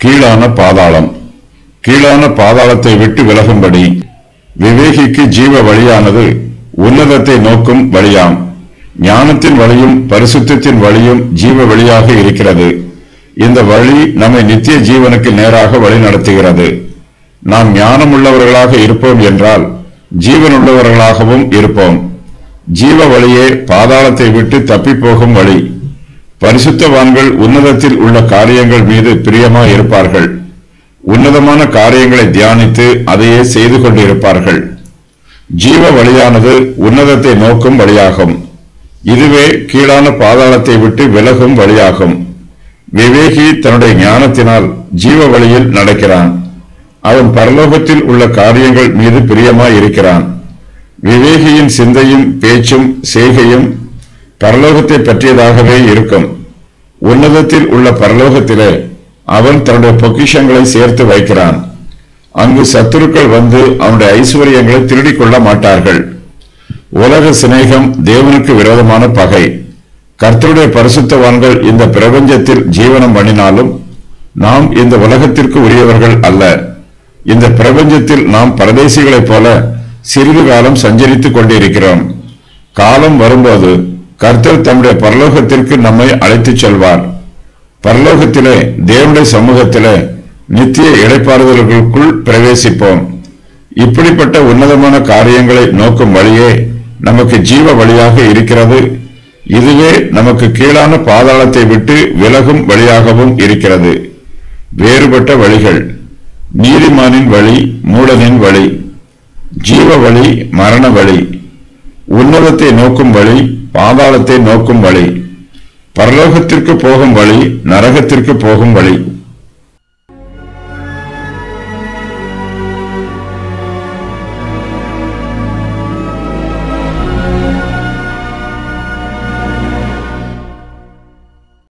கீழான பாதாளம் கீழான பாதாளத்தை விட்டு விலகும்படி விவேகிக்கு ஜீவ வழியானது உன்னதத்தை நோக்கும் வழியாம் ஞானத்தின் வழியும் பரிசுத்தத்தின் வழியும் ஜீவ வழியாக இருக்கிறது இந்த வழி நம்மை நித்திய ஜீவனுக்கு நேராக வழி நடத்துகிறது நாம் ஞானம் உள்ளவர்களாக இருப்போம் என்றால் ஜீவனுள்ளவர்களாகவும் இருப்போம் ஜீவ வழியே பாதாளத்தை விட்டு தப்பிப் போகும் வழி பரிசுத்தவான்கள் உன்னதத்தில் உள்ள காரியங்கள் மீது பிரியமாய் இருப்பார்கள் உன்னதமான காரியங்களை தியானித்து அதையே செய்து கொண்டிருப்பார்கள் ஜீவ வழியானது உன்னதத்தை நோக்கும் வழியாகும் இதுவே கீழான பாதாளத்தை விட்டு விலகும் வழியாகும் விவேகி தன்னுடைய ஞானத்தினால் ஜீவ வழியில் நடக்கிறான் அவன் பரலோகத்தில் உள்ள காரியங்கள் மீது பிரியமாய் இருக்கிறான் விவேகியின் சிந்தையும் பேச்சும் செய்கையும் பரலோகத்தை பற்றியதாகவே இருக்கும் உன்னதத்தில் உள்ள பரலோகத்திலே அவன் தன்னுடைய பொக்கிஷங்களை சேர்த்து வைக்கிறான் அங்கு சத்துருக்கள் வந்து அவனுடைய ஐஸ்வர்யங்களை திருடிக் கொள்ள மாட்டார்கள் உலக சிநேகம் தேவனுக்கு விரோதமான பகை கர்த்தருடைய பரிசுத்தவான்கள் இந்த பிரபஞ்சத்தில் ஜீவனம் பண்ணினாலும் நாம் இந்த உலகத்திற்கு உரியவர்கள் அல்ல இந்த பிரபஞ்சத்தில் நாம் பரதேசிகளைப் போல சிறிது காலம் சஞ்சரித்துக் கொண்டிருக்கிறோம் காலம் வரும்போது கர்த்தர் தம்முடைய பரலோகத்திற்கு நம்மை அழைத்துச் செல்வார் பரலோகத்திலே தேவனுடைய சமூகத்திலே நித்திய இடைப்பாறுதல்களுக்குள் பிரவேசிப்போம் இப்படிப்பட்ட உன்னதமான காரியங்களை நோக்கும் வழியே நமக்கு ஜீவ வழியாக இருக்கிறது இதுவே நமக்கு கீழான பாதாளத்தை விட்டு விலகும் வழியாகவும் இருக்கிறது வேறுபட்ட வழிகள் நீதிமானின் வழி மூடனின் வழி ஜீவ வழி மரண வழி உன்னதத்தை நோக்கும் வழி பாதாளத்தை நோக்கும் வழி பரலோகத்திற்கு போகும் வழி நரகத்திற்கு போகும் வழி